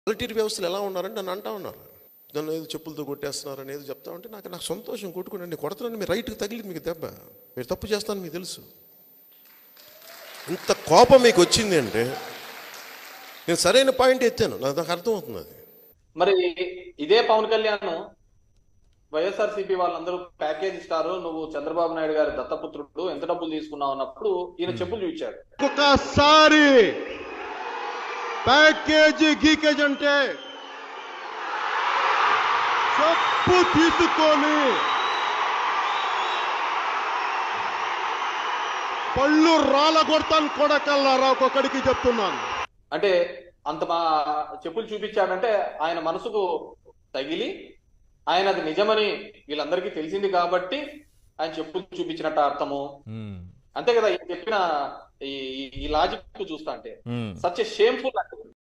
Volunteer వ్యవస్థలు ఎలా ఉన్నారని నన్ను అంటా ఉన్నారు నన్ను ఏదో చెప్పులతో కొట్టేస్తున్నారు అనేది చెప్తా ఉంటే నాకు నాకు సంతోషం కొట్టుకుని కొడుతున్నాను మీ రైట్కి తగిలింది మీకు దెబ్బ మీరు తప్పు చేస్తాను మీకు తెలుసు ఇంత కోపం మీకు వచ్చింది అంటే నేను సరైన పాయింట్ ఎత్తాను నాకు నాకు అర్థమవుతుంది అది మరి ఇదే పవన్ కళ్యాణ్ వైఎస్ఆర్సీపీ వాళ్ళందరూ ప్యాకేజ్ ఇస్తారు నువ్వు చంద్రబాబు నాయుడు గారి దత్తపుత్రుడు ఎంత డబ్బులు తీసుకున్నావు అన్నప్పుడు ఈయన చెప్పులు చూపించాడు ఒక్కసారి ప్యాకేజీ గీకేజ్ అంటే చెప్పు తీసుకొని పళ్ళు రాలగొడతాను కొడకల్లారా ఒక్కొక్కడికి చెప్తున్నాను అంటే అంత మా చెప్పులు చూపించాడంటే ఆయన మనసుకు తగిలి ఆయన అది నిజమని వీళ్ళందరికీ తెలిసింది కాబట్టి ఆయన చెప్పులు చూపించినట్టు అర్థము అంతే కదా ఈయన చెప్పిన ఈ ఈ లాజిక్ చూస్తా అంటే మ్మ్. సచ్ షేమ్ఫుల్ అంటే